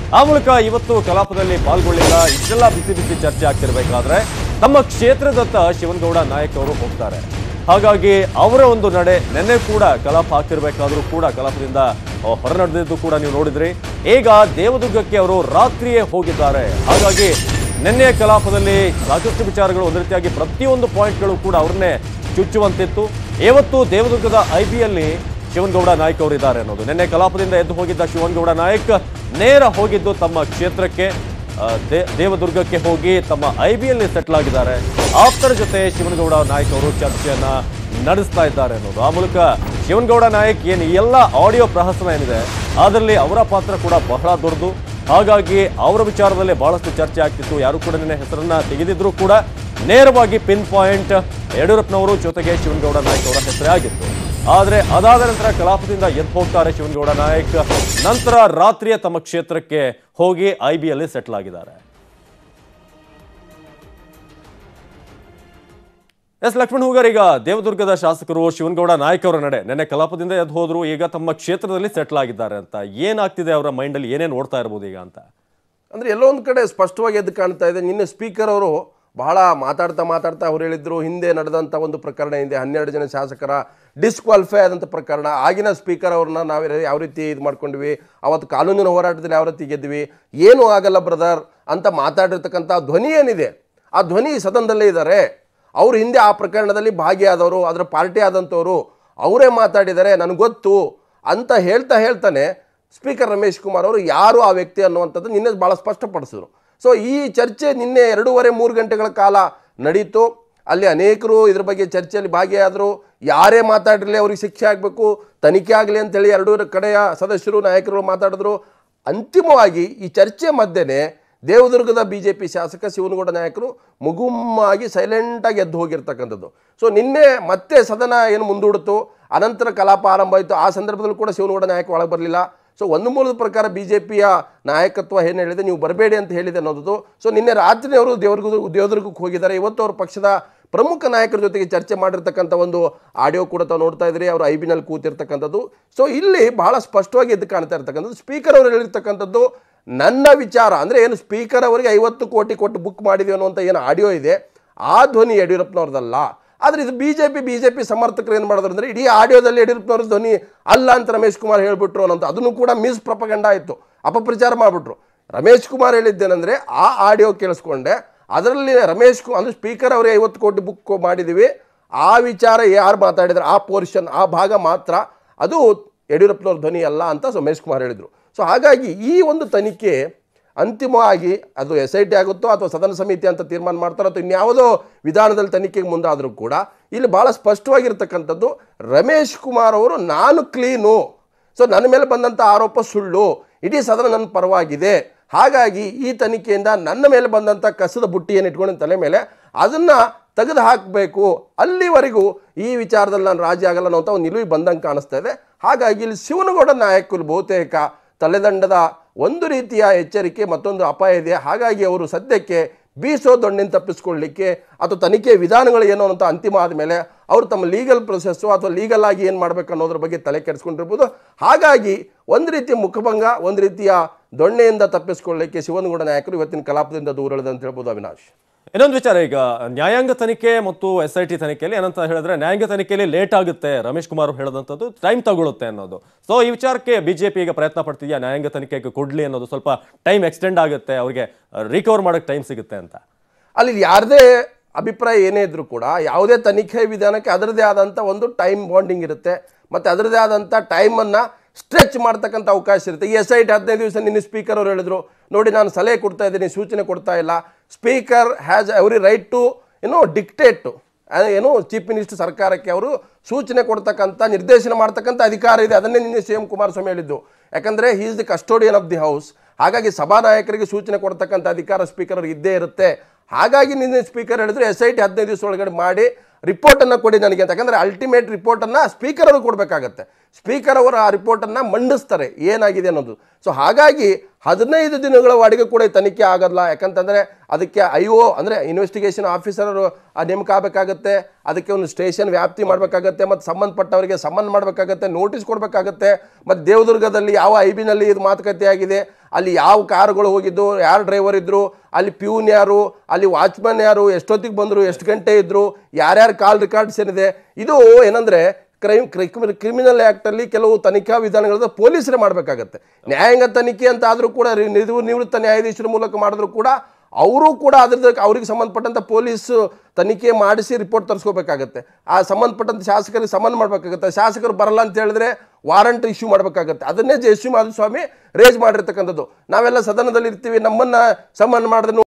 ಆ ಮೂಲಕ ಇವತ್ತು ಕಲಾಪದಲ್ಲಿ ಪಾಲ್ಗೊಳ್ಳಿಲ್ಲ ಇಷ್ಟೆಲ್ಲ ಬಿಸಿ ಬಿಸಿ ಚರ್ಚೆ ಆಗ್ತಿರ್ಬೇಕಾದ್ರೆ ತಮ್ಮ ಕ್ಷೇತ್ರದತ್ತ ಶಿವನಗೌಡ ನಾಯಕ್ ಅವರು ಹೋಗ್ತಾರೆ ಹಾಗಾಗಿ ಅವರ ಒಂದು ನಡೆ ನಿನ್ನೆ ಕೂಡ ಕಲಾಪ ಆಗ್ತಿರ್ಬೇಕಾದ್ರೂ ಕೂಡ ಕಲಾಪದಿಂದ ಅಹ್, ಹೊರ ನಡೆದಿದ್ದು ಕೂಡ ನೀವು ನೋಡಿದ್ರಿ ಈಗ ದೇವದುರ್ಗಕ್ಕೆ ಅವರು ರಾತ್ರಿಯೇ ಹೋಗಿದ್ದಾರೆ ಹಾಗಾಗಿ ನಿನ್ನೆಯ ಕಲಾಪದಲ್ಲಿ ಸಾಕಷ್ಟು ವಿಚಾರಗಳು ಒಂದು ರೀತಿಯಾಗಿ ಪ್ರತಿಯೊಂದು ಪಾಯಿಂಟ್ಗಳು ಕೂಡ ಅವ್ರನ್ನೇ ಚುಚ್ಚುವಂತಿತ್ತು ಇವತ್ತು ದೇವದುರ್ಗದ ಐ ಬಿಯಲ್ಲಿ ಶಿವನಗೌಡ ನಾಯ್ಕ್ ಅವರು ಇದ್ದಾರೆ ಅನ್ನೋದು ನಿನ್ನೆ ಕಲಾಪದಿಂದ ಎದ್ದು ಹೋಗಿದ್ದ ಶಿವನಗೌಡ ನಾಯ್ಕ್ ನೇರ ಹೋಗಿದ್ದು ತಮ್ಮ ಕ್ಷೇತ್ರಕ್ಕೆ ಆ, ದೇ- ದೇವದುರ್ಗಕ್ಕೆ ಹೋಗಿ ತಮ್ಮ ಐ ಬಿಯಲ್ಲಿ ಸೆಟ್ಲ್ ಆಗಿದ್ದಾರೆ ಆಪ್ತರ ಜೊತೆ ಶಿವನಗೌಡ ನಾಯ್ಕ್ ಅವರು ಚರ್ಚೆಯನ್ನ ನಡೆಸ್ತಾ ಇದ್ದಾರೆ ಅನ್ನೋದು ಆ ಮೂಲಕ ಶಿವನಗೌಡ ನಾಯಕ್ ಏನು ಈ ಎಲ್ಲ ಆಡಿಯೋ ಪ್ರಹಸನ ಏನಿದೆ ಅದರಲ್ಲಿ ಅವರ ಪಾತ್ರ ಕೂಡ ಬಹಳ ದೊಡ್ಡದು ಹಾಗಾಗಿ ಅವರ ವಿಚಾರದಲ್ಲೇ ಬಹಳಷ್ಟು ಚರ್ಚೆ ಆಗ್ತಿತ್ತು ಯಾರು ಕೂಡ ನಿನ್ನೆ ಹೆಸರನ್ನ ತೆಗೆದಿದ್ರು ಕೂಡ ನೇರವಾಗಿ ಪಿನ್ ಪಾಯಿಂಟ್ ಯಡಿಯೂರಪ್ಪನವರು ಜೊತೆಗೆ ಶಿವನಗೌಡ ನಾಯ್ಕ್ ಅವರ ಹೆಸರೇ ಆಗಿತ್ತು ಆದರೆ ಅದಾದ ನಂತರ ಕಲಾಪದಿಂದ ಎದ್ದು ಹೋಗ್ತಾರೆ ಶಿವನಗೌಡ ನಾಯಕ್ ನಂತರ ರಾತ್ರಿಯ ತಮ್ಮ ಕ್ಷೇತ್ರಕ್ಕೆ ಹೋಗಿ ಐ ಬಿಯಲ್ಲಿ ಸೆಟ್ಲ್ ಆಗಿದ್ದಾರೆ ಎಸ್ ಲಕ್ಷ್ಮಣ್ ಹೂಗರ್ ಈಗ ದೇವದುರ್ಗದ ಶಾಸಕರು ಶಿವನಗೌಡ ನಾಯಕ್ ಅವರ ನಡೆ ನೆನ್ನೆ ಕಲಾಪದಿಂದ ಎದ್ದು ಹೋದ್ರು ಈಗ ತಮ್ಮ ಕ್ಷೇತ್ರದಲ್ಲಿ ಸೆಟ್ಲ್ ಆಗಿದ್ದಾರೆ ಅಂತ ಏನಾಗ್ತಿದೆ ಅವರ ಮೈಂಡಲ್ಲಿ ಏನೇನು ನೋಡ್ತಾ ಇರ್ಬೋದು ಈಗ ಅಂತ ಅಂದರೆ ಎಲ್ಲೋ ಒಂದು ಕಡೆ ಸ್ಪಷ್ಟವಾಗಿ ಎದ್ದು ಕಾಣ್ತಾ ಇದೆ ನಿನ್ನೆ ಸ್ಪೀಕರ್ ಅವರು ಬಹಳ ಮಾತಾಡ್ತಾ ಮಾತಾಡ್ತಾ ಅವ್ರು ಹೇಳಿದ್ರು ಹಿಂದೆ ನಡೆದಂಥ ಒಂದು ಪ್ರಕರಣ ಹಿಂದೆ ಹನ್ನೆರಡು ಜನ ಶಾಸಕರ ಡಿಸ್ಕ್ವಾಲಿಫೈ ಆದಂಥ ಪ್ರಕರಣ ಆಗಿನ ಸ್ಪೀಕರ್ ಅವ್ರನ್ನ ನಾವು ಯಾವ ರೀತಿ ಇದು ಮಾಡ್ಕೊಂಡ್ವಿ ಅವತ್ತು ಕಾನೂನಿನ ಹೋರಾಟದಲ್ಲಿ ಯಾವ ರೀತಿ ಗೆದ್ವಿ ಏನೂ ಆಗಲ್ಲ ಬ್ರದರ್ ಅಂತ ಮಾತಾಡಿರ್ತಕ್ಕಂಥ ಧ್ವನಿ ಏನಿದೆ ಆ ಧ್ವನಿ ಸದನದಲ್ಲೇ ಇದ್ದಾರೆ ಅವ್ರು ಹಿಂದೆ ಆ ಪ್ರಕರಣದಲ್ಲಿ ಭಾಗಿಯಾದವರು ಅದರ ಪಾರ್ಟಿ ಆದಂಥವ್ರು ಅವರೇ ಮಾತಾಡಿದ್ದಾರೆ ನನಗೆ ಗೊತ್ತು ಅಂತ ಹೇಳ್ತಾ ಹೇಳ್ತಾನೆ ಸ್ಪೀಕರ್ ರಮೇಶ್ ಕುಮಾರ್ ಅವರು ಯಾರು ಆ ವ್ಯಕ್ತಿ ಅನ್ನುವಂಥದ್ದು ನಿನ್ನೆ ಭಾಳ ಸ್ಪಷ್ಟಪಡಿಸಿದ್ರು ಸೊ ಈ ಚರ್ಚೆ ನಿನ್ನೆ ಎರಡೂವರೆ ಮೂರು ಗಂಟೆಗಳ ಕಾಲ ನಡೀತು ಅಲ್ಲಿ ಅನೇಕರು ಇದ್ರ ಬಗ್ಗೆ ಚರ್ಚೆಯಲ್ಲಿ ಭಾಗಿಯಾದರು ಯಾರೇ ಮಾತಾಡಿರಲಿ ಅವ್ರಿಗೆ ಶಿಕ್ಷೆ ಆಗಬೇಕು ತನಿಖೆ ಆಗಲಿ ಅಂತೇಳಿ ಎರಡೂ ಕಡೆಯ ಸದಸ್ಯರು ನಾಯಕರು ಮಾತಾಡಿದ್ರು ಅಂತಿಮವಾಗಿ ಈ ಚರ್ಚೆ ಮಧ್ಯೆನೇ ದೇವದುರ್ಗದ ಬಿ ಜೆ ಪಿ ಶಾಸಕ ಶಿವನಗೌಡ ನಾಯಕರು ಮುಗುಮ್ಮಾಗಿ ಸೈಲೆಂಟಾಗಿ ಎದ್ದು ಹೋಗಿರ್ತಕ್ಕಂಥದ್ದು ಸೊ ನಿನ್ನೆ ಮತ್ತೆ ಸದನ ಏನು ಮುಂದೂಡಿತು ಅನಂತರ ಕಲಾಪ ಆರಂಭ ಆಯಿತು ಆ ಸಂದರ್ಭದಲ್ಲೂ ಕೂಡ ಶಿವನಗೌಡ ನಾಯಕ ಒಳಗೆ ಬರಲಿಲ್ಲ ಸೊ ಒಂದು ಮೂಲದ ಪ್ರಕಾರ ಬಿ ಜೆ ಪಿಯ ನಾಯಕತ್ವ ಏನು ಹೇಳಿದೆ ನೀವು ಬರಬೇಡಿ ಅಂತ ಹೇಳಿದೆ ಅನ್ನೋದು ಸೊ ನಿನ್ನೆ ರಾತ್ರಿ ಅವರು ದೇವದುರ್ಗ ದೇವದುರ್ಗಕ್ಕೆ ಹೋಗಿದ್ದಾರೆ ಇವತ್ತು ಅವ್ರ ಪಕ್ಷದ ಪ್ರಮುಖ ನಾಯಕರ ಜೊತೆಗೆ ಚರ್ಚೆ ಮಾಡಿರ್ತಕ್ಕಂಥ ಒಂದು ಆಡಿಯೋ ಕೂಡ ತಾವು ನೋಡ್ತಾ ಇದ್ರಿ ಅವರು ಐ ಬಿನಲ್ಲಿ ಕೂತಿರ್ತಕ್ಕಂಥದ್ದು ಸೊ ಇಲ್ಲಿ ಬಹಳ ಸ್ಪಷ್ಟವಾಗಿ ಎದ್ದು ಕಾಣ್ತಾ ಇರ್ತಕ್ಕಂಥದ್ದು ಸ್ಪೀಕರ್ ಅವರು ಹೇಳಿರ್ತಕ್ಕಂಥದ್ದು ನನ್ನ ವಿಚಾರ ಅಂದರೆ ಏನು ಸ್ಪೀಕರ್ ಅವರಿಗೆ ಐವತ್ತು ಕೋಟಿ ಕೊಟ್ಟು ಬುಕ್ ಮಾಡಿದ್ವಿ ಅನ್ನುವಂಥ ಏನು ಆಡಿಯೋ ಇದೆ ಆ ಧ್ವನಿ ಯಡಿಯೂರಪ್ಪನವ್ರದ್ದಲ್ಲ ಆದರೆ ಇದು B J P B J P ಸಮರ್ಥಕರು ಏನು ಮಾಡಿದ್ರು ಅಂದರೆ ಇಡೀ ಆಡಿಯೋದಲ್ಲಿ ಯಡಿಯೂರಪ್ಪನವ್ರ ಧ್ವನಿ ಅಲ್ಲ ಅಂತ ರಮೇಶ್ ಕುಮಾರ್ ಹೇಳಿಬಿಟ್ರು ಅನ್ನೋಂಥ ಅದನ್ನು ಕೂಡ ಮಿಸ್ ಪ್ರಪಗಂಡ ಆಯಿತು ಅಪಪ್ರಚಾರ ಮಾಡಿಬಿಟ್ರು ರಮೇಶ್ ಕುಮಾರ್ ಹೇಳಿದ್ದೇನೆಂದರೆ ಆ ಆಡಿಯೋ ಕೇಳಿಸ್ಕೊಂಡೆ ಅದರಲ್ಲಿ ರಮೇಶ್ ಕು ಅಂದರೆ ಸ್ಪೀಕರ್ ಅವರಿಗೆ ಐವತ್ತು ಕೋಟಿ ಬುಕ್ ಮಾಡಿದ್ದೀವಿ ಆ ವಿಚಾರ ಯಾರು ಮಾತಾಡಿದ್ರೆ ಆ ಪೋರ್ಷನ್ ಆ ಭಾಗ ಮಾತ್ರ ಅದು ಯಡಿಯೂರಪ್ಪನವ್ರ ಧ್ವನಿ ಅಲ್ಲ ಅಂತ ರಮೇಶ್ ಕುಮಾರ್ ಹೇಳಿದರು ಸೊ ಹಾಗಾಗಿ ಈ ಒಂದು ತನಿಖೆ ಅಂತಿಮವಾಗಿ ಅದು ಎಸ್ ಐ ಟಿ ಆಗುತ್ತೋ ಅಥವಾ ಸದನ ಸಮಿತಿ ಅಂತ ತೀರ್ಮಾನ ಮಾಡ್ತಾರೋ ಅಥವಾ ಇನ್ಯಾವುದೋ ವಿಧಾನದಲ್ಲಿ ತನಿಖೆಗೆ ಮುಂದಾದರೂ ಕೂಡ ಇಲ್ಲಿ ಭಾಳ ಸ್ಪಷ್ಟವಾಗಿರ್ತಕ್ಕಂಥದ್ದು ರಮೇಶ್ ಕುಮಾರ್ ಅವರು ನಾನು ಕ್ಲೀನು ಸೊ ನನ್ನ ಮೇಲೆ ಬಂದಂಥ ಆರೋಪ ಸುಳ್ಳು ಇಡೀ ಸದನ ನನ್ನ ಪರವಾಗಿದೆ ಹಾಗಾಗಿ ಈ ತನಿಖೆಯಿಂದ ನನ್ನ ಮೇಲೆ ಬಂದಂಥ ಕಸದ ಬುಟ್ಟಿ ಏನು ಇಟ್ಕೊಂಡು ತಲೆ ಮೇಲೆ ಅದನ್ನು ತೆಗೆದು ಹಾಕಬೇಕು ಅಲ್ಲಿವರೆಗೂ ಈ ವಿಚಾರದಲ್ಲಿ ನಾನು ರಾಜಿ ಆಗಲ್ಲ ಅನ್ನೋ ಒಂದು ನಿಲುವು ಬಂದಂಗೆ ಕಾಣಿಸ್ತಾ ಇದೆ ಹಾಗಾಗಿ ಇಲ್ಲಿ ಶಿವನಗೌಡ ನಾಯಕರು ಬಹುತೇಕ ತಲೆದಂಡದ ಒಂದು ರೀತಿಯ ಎಚ್ಚರಿಕೆ ಮತ್ತೊಂದು ಅಪಾಯ ಇದೆ ಹಾಗಾಗಿ ಅವರು ಸದ್ಯಕ್ಕೆ ಬೀಸೋ ದೊಣ್ಣೆನ ತಪ್ಪಿಸ್ಕೊಳ್ಳಿಕ್ಕೆ ಅಥವಾ ತನಿಖೆ ವಿಧಾನಗಳು ಏನು ಅಂತ ಅಂತಿಮ ಆದಮೇಲೆ ಅವರು ತಮ್ಮ ಲೀಗಲ್ ಪ್ರೊಸೆಸ್ಸು ಅಥವಾ ಲೀಗಲ್ ಆಗಿ ಏನು ಮಾಡಬೇಕು ಅನ್ನೋದ್ರ ಬಗ್ಗೆ ತಲೆ ಕೆಡಿಸ್ಕೊಂಡಿರ್ಬೋದು ಹಾಗಾಗಿ ಒಂದು ರೀತಿಯ ಮುಖಭಂಗ ಒಂದು ರೀತಿಯ ದೊಣ್ಣೆಯಿಂದ ತಪ್ಪಿಸ್ಕೊಳ್ಳಿಕ್ಕೆ ಶಿವನಗೌಡ ನಾಯಕರು ಇವತ್ತಿನ ಕಲಾಪದಿಂದ ದೂರ ಉಳಿದ ಅಂತ ಹೇಳ್ಬೋದು ಅವಿನಾಶ್ ಇನ್ನೊಂದು ವಿಚಾರ ಈಗ ನ್ಯಾಯಾಂಗ ತನಿಖೆ ಮತ್ತು ಎಸ್ ಐ ಟಿ ತನಿಖೆಯಲ್ಲಿ ಏನಂತ ಹೇಳಿದ್ರೆ ನ್ಯಾಯಾಂಗ ತನಿಖೆಯಲ್ಲಿ ಲೇಟ್ ಆಗುತ್ತೆ ರಮೇಶ್ ಕುಮಾರ್ ಅವರು ಹೇಳಿದಂಥದ್ದು ಟೈಮ್ ತಗೊಳುತ್ತೆ ಅನ್ನೋದು ಸೊ ಈ ವಿಚಾರಕ್ಕೆ ಬಿಜೆಪಿ ಈಗ ಪ್ರಯತ್ನ ಪಡ್ತಿದ್ಯಾ ನ್ಯಾಯಾಂಗ ತನಿಖೆಗೆ ಕೊಡ್ಲಿ ಅನ್ನೋದು ಸ್ವಲ್ಪ ಟೈಮ್ ಎಕ್ಸ್ಟೆಂಡ್ ಆಗುತ್ತೆ ಅವರಿಗೆ ರಿಕವರ್ ಮಾಡೋಕ್ಕೆ ಟೈಮ್ ಸಿಗುತ್ತೆ ಅಂತ ಅಲ್ಲಿ ಯಾರದೇ ಅಭಿಪ್ರಾಯ ಏನೇ ಇದ್ರೂ ಕೂಡ ಯಾವುದೇ ತನಿಖೆ ವಿಧಾನಕ್ಕೆ ಅದರದೇ ಆದಂಥ ಒಂದು ಟೈಮ್ ಬಾಂಡಿಂಗ್ ಇರುತ್ತೆ ಮತ್ತು ಅದರದೇ ಆದಂಥ ಟೈಮನ್ನು ಸ್ಟ್ರೆಚ್ ಮಾಡ್ತಕ್ಕಂಥ ಅವಕಾಶ ಇರುತ್ತೆ ಈ ಎಸ್ ಐ ಟಿ ಹದಿನೈದು ದಿವಸ ನಿನ್ನೆ ಸ್ಪೀಕರ್ ಅವರು ಹೇಳಿದ್ರು ನೋಡಿ ನಾನು ಸಲಹೆ ಕೊಡ್ತಾ ಇದ್ದೀನಿ ಸೂಚನೆ ಕೊಡ್ತಾ ಇಲ್ಲ speaker has every right to ಏನೋ ಡಿಕ್ಟೇಟು ಏನು ಚೀಫ್ ಮಿನಿಸ್ಟರ್ ಸರ್ಕಾರಕ್ಕೆ ಅವರು ಸೂಚನೆ ಕೊಡ್ತಕ್ಕಂಥ ನಿರ್ದೇಶನ ಮಾಡ್ತಕ್ಕಂಥ ಅಧಿಕಾರ ಇದೆ ಅದನ್ನೇ ನಿನ್ನೆ ಸಿ ಎಂ ಕುಮಾರಸ್ವಾಮಿ ಹೇಳಿದ್ದು ಯಾಕಂದರೆ he is the custodian of the house ಹಾಗಾಗಿ ಸಭಾನಾಯಕರಿಗೆ ಸೂಚನೆ ಕೊಡ್ತಕ್ಕಂಥ ಅಧಿಕಾರ ಸ್ಪೀಕರ್ ಅವ್ರಿಗೆ ಇದ್ದೇ ಇರುತ್ತೆ ಹಾಗಾಗಿ ನಿನ್ನೆ ಸ್ಪೀಕರ್ ಹೇಳಿದ್ರು ಎಸ್ ಐ ಟಿ ಹದಿನೈದು ದಿವಸ ಒಳಗಡೆ ಮಾಡಿ ರಿಪೋರ್ಟನ್ನು ಕೊಡಿ ನನಗೆ ಅಂತ ಯಾಕಂದರೆ ಅಲ್ಟಿಮೇಟ್ ರಿಪೋರ್ಟನ್ನು ಸ್ಪೀಕರ್ ಅವರು ಕೊಡಬೇಕಾಗತ್ತೆ ಸ್ಪೀಕರ್ ಅವರು ಆ ರಿಪೋರ್ಟನ್ನು ಮಂಡಿಸ್ತಾರೆ ಏನಾಗಿದೆ ಅನ್ನೋದು ಸೊ ಹಾಗಾಗಿ ಹದಿನೈದು ದಿನಗಳ ಒಳಗೆ ಕೂಡ ಈ ತನಿಖೆ ಆಗೋಲ್ಲ ಯಾಕಂತಂದರೆ ಅದಕ್ಕೆ ಐ ಒ ಅಂದರೆ ಇನ್ವೆಸ್ಟಿಗೇಷನ್ ಆಫೀಸರ್ ನೇಮಕ ಆಗಬೇಕಾಗತ್ತೆ ಅದಕ್ಕೆ ಒಂದು ಸ್ಟೇಷನ್ ವ್ಯಾಪ್ತಿ ಮಾಡಬೇಕಾಗತ್ತೆ ಮತ್ತು ಸಂಬಂಧಪಟ್ಟವರಿಗೆ ಸಮನ್ ಮಾಡಬೇಕಾಗತ್ತೆ ನೋಟಿಸ್ ಕೊಡಬೇಕಾಗತ್ತೆ ಮತ್ತು ದೇವದುರ್ಗದಲ್ಲಿ ಯಾವ ಐ ಬಿನಲ್ಲಿ ಇದು ಮಾತುಕತೆ ಆಗಿದೆ ಅಲ್ಲಿ ಯಾವ ಕಾರುಗಳು ಹೋಗಿದ್ದು ಯಾರು ಡ್ರೈವರ್ ಇದ್ರು ಅಲ್ಲಿ ಪ್ಯೂನ್ ಯಾರು ಅಲ್ಲಿ ವಾಚ್ಮನ್ ಯಾರು ಎಷ್ಟೊತ್ತಿಗೆ ಬಂದರು ಎಷ್ಟು ಗಂಟೆ ಇದ್ರು ಯಾರ್ಯಾರ ಕಾಲ್ ರೆಕಾರ್ಡ್ಸ್ ಏನಿದೆ ಇದು ಏನಂದ್ರೆ ಕ್ರೈಮ್ ಕ್ರಿಮಿನಲ್ ಆ್ಯಕ್ಟಲ್ಲಿ ಕೆಲವು ತನಿಖಾ ವಿಧಾನಗಳನ್ನ ಪೊಲೀಸರೇ ಮಾಡಬೇಕಾಗತ್ತೆ ನ್ಯಾಯಾಂಗ ತನಿಖೆ ಅಂತ ಆದರೂ ಕೂಡ ರಿ- ನಿವೃ- ನಿವೃತ್ತ ನ್ಯಾಯಾಧೀಶರ ಮೂಲಕ ಮಾಡಿದ್ರು ಕೂಡ ಅವರು ಕೂಡ ಅದ್ರದ್ದು ಅವ್ರಿಗೆ ಸಂಬಂಧಪಟ್ಟಂಥ ಪೊಲೀಸ್ ತನಿಖೆ ಮಾಡಿಸಿ ರಿಪೋರ್ಟ್ ತರಿಸ್ಕೋಬೇಕಾಗತ್ತೆ ಆ ಸಂಬಂಧಪಟ್ಟಂಥ ಶಾಸಕರಿಗೆ ಸಮನ್ ಮಾಡಬೇಕಾಗತ್ತೆ ಶಾಸಕರು ಬರಲ್ಲ ಅಂತ ಹೇಳಿದ್ರೆ ವಾರಂಟ್ ಇಶ್ಯೂ ಮಾಡಬೇಕಾಗತ್ತೆ ಅದನ್ನೇ ಜಯಶ್ರೀ ಮಾಧುಸ್ವಾಮಿ ರೇಜ್ ಮಾಡಿರ್ತಕ್ಕಂಥದ್ದು ನಾವೆಲ್ಲ ಸದನದಲ್ಲಿ ಇರ್ತೀವಿ ನಮ್ಮನ್ನ ಸಮನ್ ಮಾಡಿದ್ರೆ